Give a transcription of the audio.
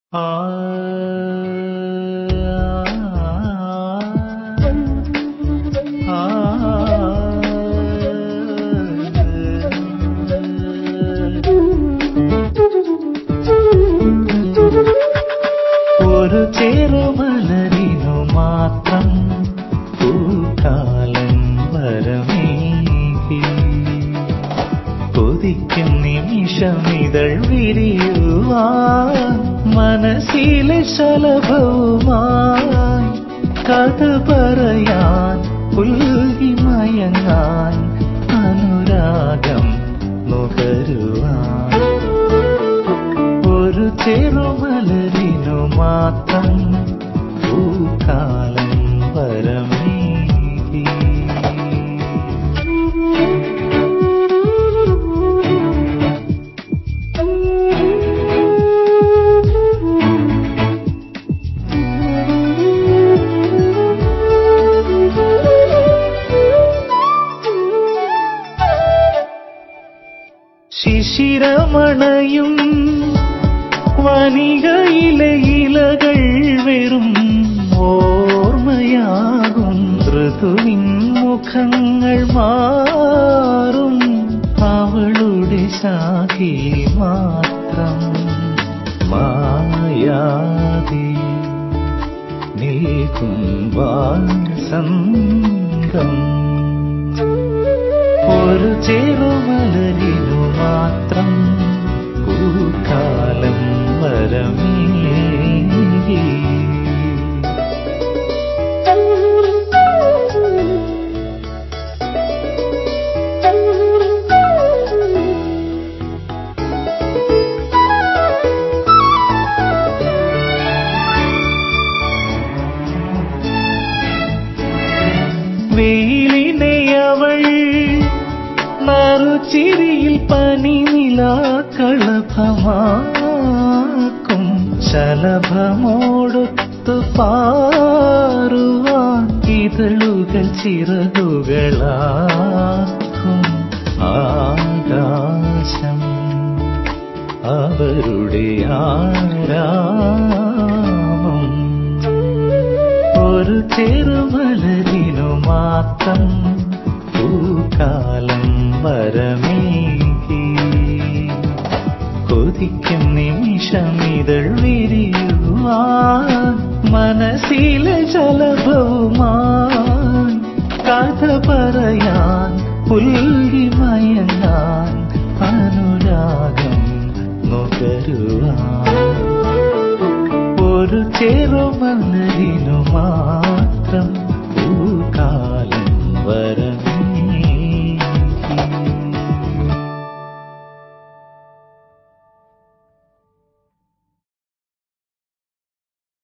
ഒരു ചെറുമലരിനു മാത്രം പൂക്കാലം വരമേകി കൊതിക്കും നിമിഷമിതൾ വിരിയുവാൻ മനസ്സിലെ ശലഭവുമായി കഥ പറയാൻ പുൽകി മയങ്ങാൻ അനുരാഗം നുകരുവാൻ ഒരു ചെറുമലരിനു മാത്രം പൂക്കാലം വരമേകി ശിശിരമണയും വനികയിലെ ഇലകൾ വെറും ഓർമ്മയാകും ഋതുവിൻ മുഖങ്ങൾ മാറും അവളുടെ ശാഖയിൽ മാത്രം മായാതെ നിൽക്കും വാസന്തം ഒരു ചെറുമലരിനു മാത്രം പൂക്കാലം വരമേകി വെയിലിനെ അവൾ മറുചിരിയിൽ പനിനിലാക്കളഭമാക്കും ശലഭമോടൊത്തു പാറുവാൻ ഇതളുകൾ ചിറകുകളാക്കും ആകാശം അവരുടെ ആരാമം ഒരു ചെറുമലരിനു മാത്രം പൂക്കാലം വരമേകി കൊതിക്കും നിമിഷമിതൾ വിരിയുവാൻ മനസ്സിലെ ജലഭവുമാൻ കഥ പറയാൻ പുൽകി മയങ്ങാൻ അനുരാഗം നുകരുവാൻ ഒരു ചെറുമലരിനു